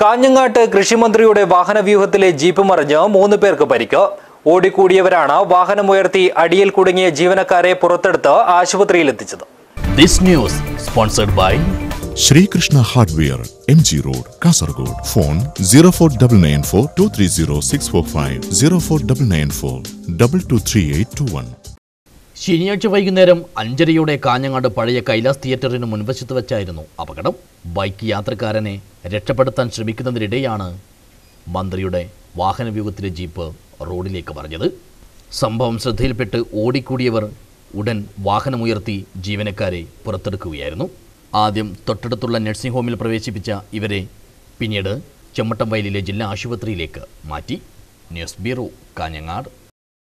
കാഞ്ഞങ്ങാട്ട് കൃഷിമന്ത്രിയുടെ വാഹനവ്യൂഹത്തിലെ ജീപ്പ് മറിഞ്ഞ് മൂന്ന് പേർക്ക് പരിക്ക് ഓടിക്കൂടിയവരാണ് വാഹനമുയർത്തി അടിയിൽ കുടുങ്ങിയ ജീവനക്കാരെ പുറത്തെടുത്ത് ആശുപത്രിയിലെത്തിച്ചത് This news sponsored by Sreekrishna hardware M G road Kasaragod phone zero four double nine four two three zero six four five zero four double nine four double two three eight two one ശനിയാഴ്ച വൈകുന്നേരം അഞ്ചരയോടെ കാഞ്ഞങ്ങാട് പഴയ കൈലാസ് തിയേറ്ററിന് മുൻവശത്ത് വെച്ചായിരുന്നു അപകടം bike യാത്രക്കാരനെ രക്ഷപ്പെടുത്താൻ ശ്രമിക്കുന്നതിനിടെയാണ് മന്ത്രിയുടെ വാഹനവ്യൂഹത്തിലെ jeep റോഡിലേക്ക് പറഞ്ഞത് സംഭവം ശ്രദ്ധയിൽപ്പെട്ട് ഓടിക്കൂടിയവർ ഉടൻ വാഹനമുയർത്തി ജീവനക്കാരെ പുറത്തെടുക്കുകയായിരുന്നു ആദ്യം തൊട്ടടുത്തുള്ള നഴ്സിംഗ് ഹോമിൽ പ്രവേശിപ്പിച്ച ഇവരെ പിന്നീട് ചെമ്മട്ടം വയലിലെ ജില്ലാ ആശുപത്രിയിലേക്ക് മാറ്റി ന്യൂസ് ബ്യൂറോ കാഞ്ഞങ്ങാട്